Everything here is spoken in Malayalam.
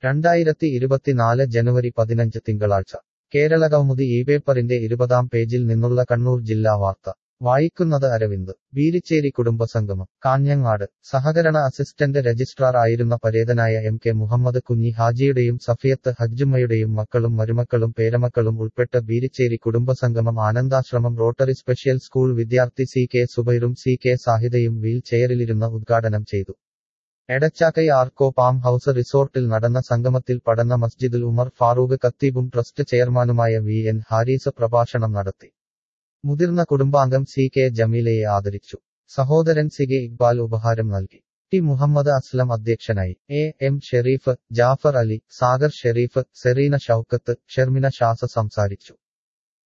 രണ്ടായിരത്തി ഇരുപത്തിനാല് ജനുവരി പതിനഞ്ച് തിങ്കളാഴ്ച കേരളകൗമുദി ഈ പേപ്പറിന്റെ ഇരുപതാം പേജിൽ നിന്നുള്ള കണ്ണൂർ ജില്ലാ വാർത്ത വായിക്കുന്നത് അരവിന്ദ് ബീരിച്ചേരി കുടുംബസംഗമം കാഞ്ഞങ്ങാട് സഹകരണ അസിസ്റ്റന്റ് രജിസ്ട്രാർ ആയിരുന്ന പരേതനായ എം കെ മുഹമ്മദ് കുഞ്ഞി ഹാജിയുടെയും സഫിയത്ത് ഹജ്ജുമ്മയുടെയും മക്കളും മരുമക്കളും പേരമക്കളും ഉൾപ്പെട്ട ബീരിച്ചേരി കുടുംബസംഗമം ആനന്ദാശ്രമം റോട്ടറി സ്പെഷ്യൽ സ്കൂൾ വിദ്യാർത്ഥി സി കെ സുബൈറും സി കെ സാഹിദയും വീൽ ചെയറിലിരുന്ന് ഉദ്ഘാടനം ചെയ്തു എടച്ചാക്കൈ ആർക്കോ പാം ഹൌസ് റിസോർട്ടിൽ നടന്ന സംഗമത്തിൽ പഠന മസ്ജിദുൽ ഉമർ ഫാറൂഖ് കത്തീബും ട്രസ്റ്റ് ചെയർമാനുമായ വി എൻ ഹാരീസ് പ്രഭാഷണം നടത്തി മുതിർന്ന കുടുംബാംഗം സി കെ ജമീലയെ ആദരിച്ചു സഹോദരൻ സി കെ ഇക്ബാൽ ഉപഹാരം നൽകി ടി മുഹമ്മദ് അസ്ലം അധ്യക്ഷനായി എ എം ഷെരീഫ് ജാഫർ അലി സാഗർ ഷെരീഫ് സെറീന ഷൌക്കത്ത് ഷെർമിന ഷാസ സംസാരിച്ചു